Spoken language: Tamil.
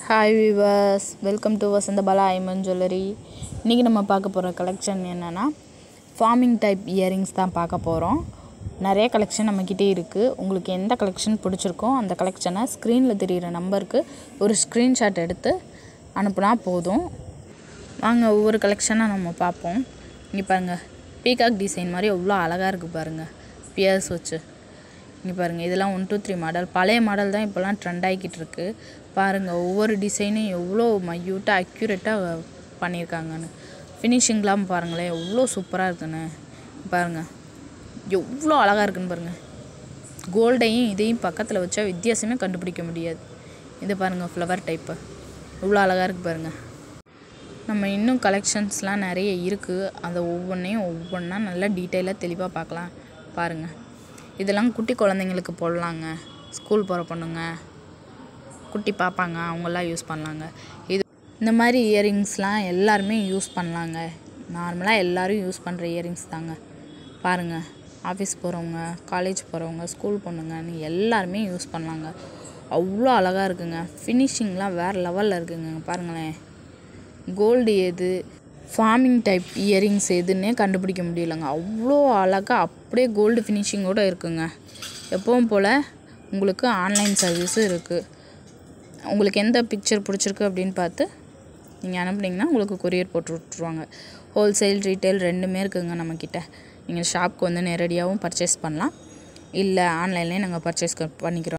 ஹாய் விவர்ஸ் வெல்கம் டு வசந்த பாலா ஐமன் ஜுவல்லரி இன்றைக்கி நம்ம பார்க்க போகிற கலெக்ஷன் என்னென்னா ஃபார்மிங் டைப் இயரிங்ஸ் தான் பார்க்க போகிறோம் நிறைய கலெக்ஷன் நம்மக்கிட்டே இருக்குது உங்களுக்கு எந்த கலெக்ஷன் பிடிச்சிருக்கோ அந்த கலெக்ஷனை ஸ்க்ரீனில் தெரிகிற நம்பருக்கு ஒரு ஸ்க்ரீன்ஷாட் எடுத்து அனுப்புனா போதும் வாங்க ஒவ்வொரு கலெக்ஷனாக நம்ம பார்ப்போம் இங்கே பாருங்கள் பீகாக் டிசைன் மாதிரி எவ்வளோ அழகாக இருக்குது பாருங்கள் பியர்ஸ் வச்சு இங்கே பாருங்கள் இதெல்லாம் ஒன் டூ த்ரீ மாடல் பழைய மாடல் தான் இப்போலாம் ட்ரெண்ட் ஆகிக்கிட்டு இருக்கு பாருங்கள் ஒவ்வொரு டிசைனும் எவ்வளோ மையூட்டாக அக்யூரேட்டாக பண்ணியிருக்காங்கன்னு ஃபினிஷிங்லாம் பாருங்களேன் எவ்வளோ சூப்பராக இருக்குன்னு பாருங்கள் எவ்வளோ அழகாக இருக்குன்னு பாருங்கள் கோல்டையும் இதையும் பக்கத்தில் வச்சா வித்தியாசமே கண்டுபிடிக்க முடியாது இது பாருங்கள் ஃப்ளவர் டைப்பு எவ்வளோ அழகாக இருக்குது பாருங்கள் நம்ம இன்னும் கலெக்ஷன்ஸ்லாம் நிறைய இருக்குது அதை ஒவ்வொன்றையும் ஒவ்வொன்றா நல்லா டீட்டெயிலாக தெளிவாக பார்க்கலாம் பாருங்கள் இதெல்லாம் குட்டி குழந்தைங்களுக்கு போடலாங்க ஸ்கூல் போகிற பொண்ணுங்க குட்டி பாப்பாங்க அவங்கெல்லாம் யூஸ் பண்ணலாங்க இது இந்த மாதிரி இயரிங்ஸ்லாம் எல்லாருமே யூஸ் பண்ணலாங்க நார்மலாக எல்லோரும் யூஸ் பண்ணுற இயரிங்ஸ் தாங்க பாருங்கள் ஆஃபீஸ் போகிறவங்க காலேஜ் போகிறவங்க ஸ்கூல் பொண்ணுங்கன்னு எல்லாருமே யூஸ் பண்ணலாங்க அவ்வளோ அழகாக இருக்குங்க ஃபினிஷிங்லாம் வேறு லெவலில் இருக்குங்க பாருங்களேன் கோல்டு எது ஃபார்மிங் டைப் இயரிங்ஸ் எதுன்னே கண்டுபிடிக்க முடியலங்க அவ்வளோ அழகாக அப்படியே கோல்டு ஃபினிஷிங்கோடு இருக்குங்க எப்பவும் போல் உங்களுக்கு ஆன்லைன் சர்வீஸும் இருக்குது உங்களுக்கு எந்த பிக்சர் பிடிச்சிருக்கு அப்படின்னு பார்த்து நீங்கள் அனுப்புனீங்கன்னா உங்களுக்கு கொரியர் போட்டு விட்ருவாங்க ஹோல்சேல் ரீட்டைல் ரெண்டுமே இருக்குங்க நம்மக்கிட்ட நீங்கள் ஷாப்க்கு வந்து நேரடியாகவும் பர்ச்சேஸ் பண்ணலாம் இல்லை ஆன்லைன்லேயே நாங்கள் பர்ச்சேஸ் பண்ணிக்கிறோம்